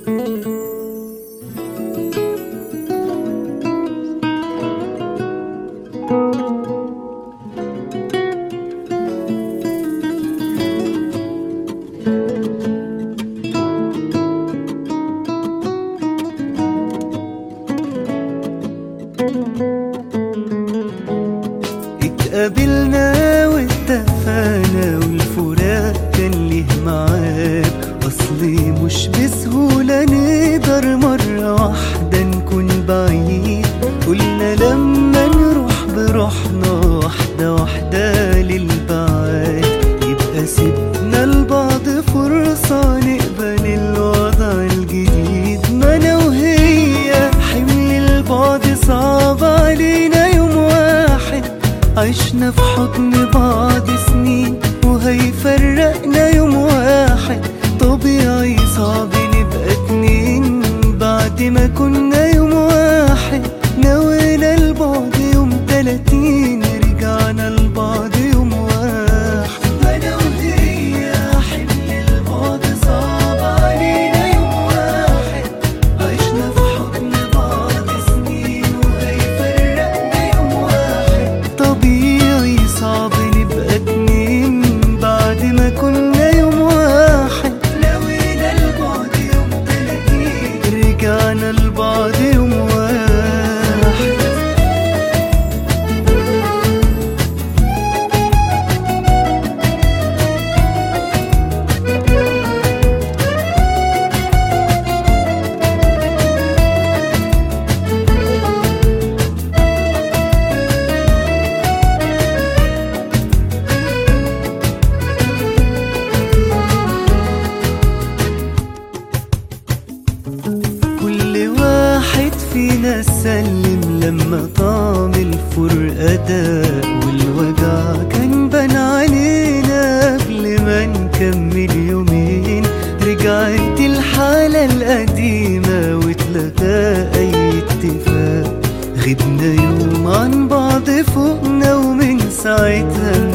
اتقابلنا واتفقنا والفراق كان ليه ميعاد اصلي مش بسهولة نقدر مرة واحدة نكون بعيد قلنا لما نروح بروحنا واحدة واحدة للبعاد يبقى سيبنا لبعض فرصة نقبل الوضع الجديد ما انا وهي حمل البعد صعب علينا يوم واحد عشنا في حضن بعض سنين وهيفرقنا يوم واحد طبيعي صعب نبقى اتنين بعد ما كنا يوم واحد نوينا البعد يوم تلاتين رجعنا لبعض يوم واحد انا وهي حمل البعد صعب علينا يوم واحد عشنا في حضن بعض سنين وهيفرقنا يوم واحد طبيعي صعب نبقى اتنين بعد ما كنا يوم واحد نوينا البعد يوم تلاتين رجعنا لبعض يوم واحد كل واحد فينا سلم لما طعم الفرقة ده والوجع كان بان علينا قبل ما نكمل يومين رجعت الحالة القديمة واتلغى أي اتفاق غبنا يوم عن بعض فوقنا ومن ساعتها